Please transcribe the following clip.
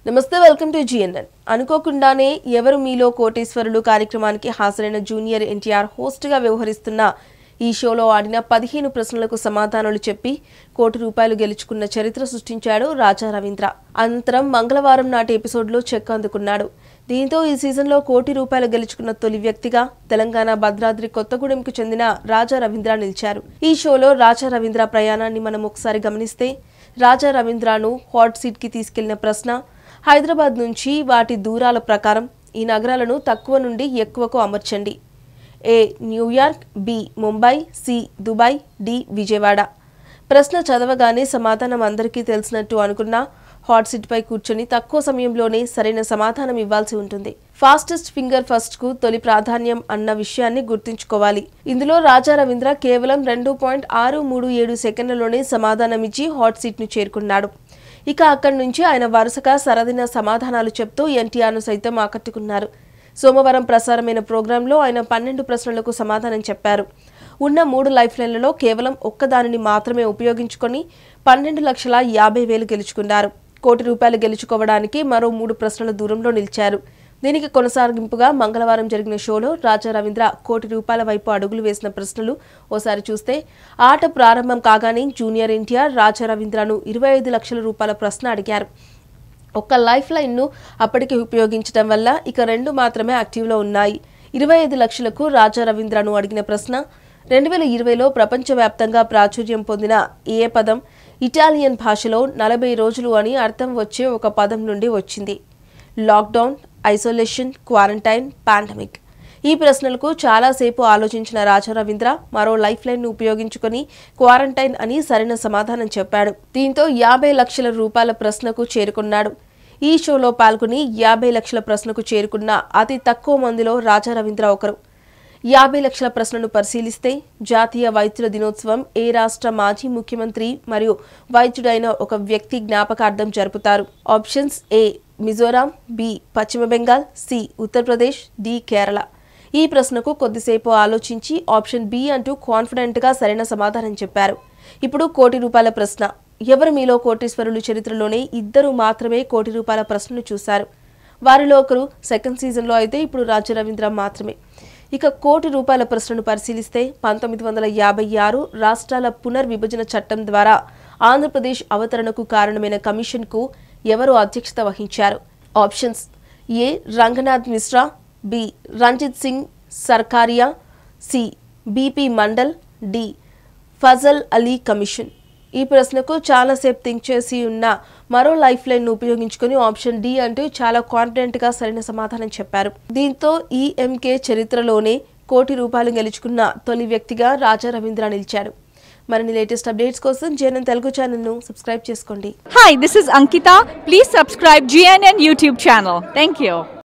నమస్తే welcome to GNN అనుకోకుండానే ఎవరు మీలో కోటేశ్వరులు కార్యక్రమానికి హాజరైన జూనియర్ ఎన్టీఆర్ హోస్ట్గా వ్యవహరిస్తున్న ఈ షోలో ఆడిన పదిహేను ప్రశ్నలకు సమాధానాలు చెప్పి కోటి రూపాయలు గెలుచుకున్న చరిత్ర సృష్టించాడు రాజా రవీంద్ర అనంతరం మంగళవారం నాటి ఎపిసోడ్లో చెక్ అందుకున్నాడు దీంతో ఈ సీజన్లో కోటి రూపాయలు గెలుచుకున్న తొలి వ్యక్తిగా తెలంగాణ భద్రాద్రి కొత్తగూడెంకు చెందిన రాజా రవీంద్ర నిలిచారు ఈ షోలో రాజా రవీంద్ర ప్రయాణాన్ని మనం ఒకసారి గమనిస్తే రాజా రవీంద్రను హాట్ సీట్ కి తీసుకెళ్లిన ప్రశ్న హైదరాబాద్ నుంచి వాటి దూరాల ప్రకారం ఈ నగరాలను తక్కువ నుండి ఎక్కువకు అమర్చండి A New York B Mumbai C Dubai D Vijayawada ప్రశ్న చదవగానే సమాధానం అందరికీ తెలిసినట్టు అనుకున్నా హాట్ సీట్ పై కూర్చొని తక్కువ సమయంలోనే సరైన సమాధానం ఇవ్వాల్సి ఉంటుంది ఫాస్టెస్ట్ ఫింగర్ ఫస్ట్ కు తొలి ప్రాధాన్యం అన్న విషయాన్ని గుర్తుంచుకోవాలి ఇందులో రాజా రవీంద్ర కేవలం రెండు పాయింట్ ఆరు మూడు ఏడు సెకండ్లలోనే సమాధానం ఇచ్చి హాట్ సీట్ ను చేరుకున్నాడు ఇక అక్కడి నుంచి ఆయన వరుసగా సరదిన సమాధానాలు చెప్తూ ఎన్టీఆర్ను సైతం ఆకట్టుకున్నారు సోమవారం ప్రసారమైన ప్రోగ్రాంలో ఆయన పన్నెండు ప్రశ్నలకు సమాధానం చెప్పారు ఉన్న మూడు లైఫ్ లైన్లలో కేవలం ఒక్కదానిని మాత్రమే ఉపయోగించుకొని పన్నెండు లక్షల యాభై వేలు గెలుచుకున్నారు కోటి రూపాయలు గెలుచుకోవడానికి మరో మూడు ప్రశ్నల దూరంలో నిలిచారు దీనికి కొనసాగింపుగా మంగళవారం జరిగిన షోలో రాజా రవీంద్ర కోటి రూపాయల వైపు అడుగులు వేసిన ప్రశ్నలు ఓసారి చూస్తే ఆట ప్రారంభం కాగానే జూనియర్ ఎన్టీఆర్ రాజా రవీంద్రను ఇరవై ఐదు లక్షల రూపాయల ప్రశ్న అడిగారు ఒక్క లైఫ్ లైన్ను అప్పటికి ఉపయోగించడం వల్ల ఇక రెండు మాత్రమే యాక్టివ్లో ఉన్నాయి ఇరవై ఐదు లక్షలకు రాజా రవీంద్రను అడిగిన ప్రశ్న రెండు వేల ఇరవైలో ప్రపంచవ్యాప్తంగా ప్రాచుర్యం పొందిన ఏ పదం ఇటాలియన్ భాషలో నలభై రోజులు అని అర్థం వచ్చే ఒక పదం నుండి వచ్చింది లాక్డౌన్ ఐసోలేషన్ క్వారంటైన్ పాండమిక్ ఈ ప్రశ్నలకు చాలాసేపు ఆలోచించిన రాజా రవీంద్ర మరో లైఫ్ లైన్ ను ఉపయోగించుకొని క్వారంటైన్ అని సరైన సమాధానం చెప్పాడు దీంతో యాభై లక్షల రూపాయల ప్రశ్నకు చేరుకున్నాడు ఈ షోలో పాల్గొని యాభై లక్షల ప్రశ్నకు చేరుకున్న అతి తక్కువ మందిలో రాజా రవీంద్ర ఒకరు యాభై లక్షల ప్రశ్నను పరిశీలిస్తే జాతీయ వైద్యుల దినోత్సవం ఏ రాష్ట్ర మాజీ ముఖ్యమంత్రి మరియు వైద్యుడైన ఒక వ్యక్తి జ్ఞాపకార్థం జరుపుతారు options A Mizoram B Paschim Bengal C Uttar Pradesh D Kerala ఈ ప్రశ్నకు కొద్దిసేపు ఆలోచించి ఆప్షన్ బి అంటూ కాన్ఫిడెంట్గా సరైన సమాధానం చెప్పారు ఇప్పుడు కోటి రూపాయల ప్రశ్న ఎవరు మీలో కోటీశ్వరులు చరిత్రలోనే ఇద్దరు మాత్రమే కోటి రూపాయల ప్రశ్నను చూశారు వారిలో ఒకరు సెకండ్ సీజన్లో అయితే ఇప్పుడు రాజ రవీంద్ర మాత్రమే ఇక కోటి రూపాయల ప్రశ్నను పరిశీలిస్తే పంతొమ్మిది వందల యాభై ఆరు రాష్ట్రాల పునర్విభజన చట్టం ద్వారా ఆంధ్రప్రదేశ్ అవతరణకు కారణమైన కమిషన్కు ఎవరు అధ్యక్షత వహించారు options A Ranganath Mishra B Ranjit Singh Sarkaria C BP Mandal D Fazal Ali commission ఈ ప్రశ్నకు చాలాసేపు థింక్ చేసి ఉన్న మరో లైఫ్ లైన్ ను ఉపయోగించుకొని ఆప్షన్ డి అంటూ చాలా కాన్ఫిడెంట్ గా సరైన సమాధానం చెప్పారు దీంతో ఈఎంకే చరిత్రలోనే కోటి రూపాయలు గెలుచుకున్న తొలి వ్యక్తిగా రాజా రవీంద్ర నిలిచాడు మరిన్ని లేటెస్ట్ అప్డేట్స్ కోసం జేఎన్ఎన్ తెలుగు ఛానల్ను సబ్స్క్రైబ్ చేసుకోండి Hi, this is Ankita. Please subscribe GNN YouTube channel. Thank you.